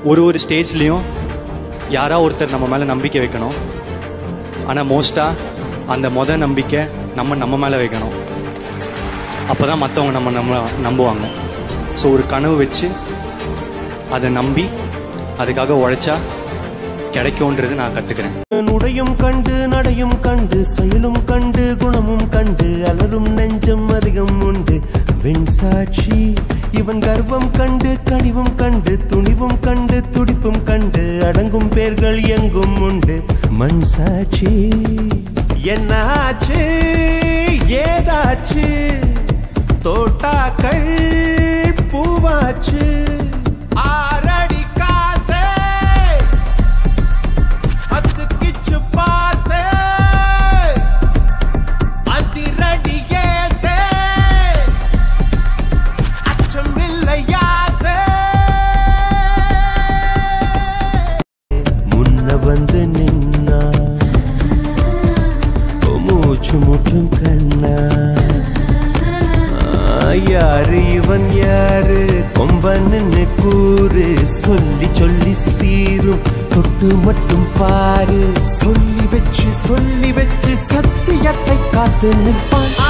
ஒரு ஒரு ஸ்டேஜ்லேயும் யாரா ஒருத்தர் நம்ம மேலே நம்பிக்கை வைக்கணும் ஆனால் மோஸ்ட்டாக அந்த முத நம்பிக்கை நம்ம நம்ம மேலே வைக்கணும் அப்போ தான் மற்றவங்க நம்ம நம்ம நம்புவாங்க ஸோ ஒரு கனவு வச்சு அதை நம்பி அதுக்காக உழைச்சா கிடைக்கும்ன்றது நான் கற்றுக்கிறேன் நுடையும் கண்டு நடையும் கண்டு செயலும் கண்டு குணமும் கண்டு அலரும் நெஞ்சம் அதிகம் உண்டு வெண் சாட்சி இவன் கர்வம் கண்டு கனிவும் கண்டு துணிவும் கண்டு துடிப்பும் கண்டு அடங்கும் பேர்கள் எங்கும் உண்டு மண் சாட்சி என்னாச்சு ஏதாச்சு தோட்டாக்கள் பூவாச்சு ஆரடி காத்தே அத்து கிச்சு பார்த்து அதிரடி ஏத்து அச்சம் இல்லையாது முன்ன வந்து நின்னா ஓ மூச்சு முட்டும் கண்ணா ஆ, யாரு இவன் யாரு கொம்பன்னு கூறு சொல்லி சொல்லி சீரும் தொட்டு மட்டும் பாரு சொல்லி வச்சு சொல்லி வச்சு சத்தியத்தை காத்து நிற்பான்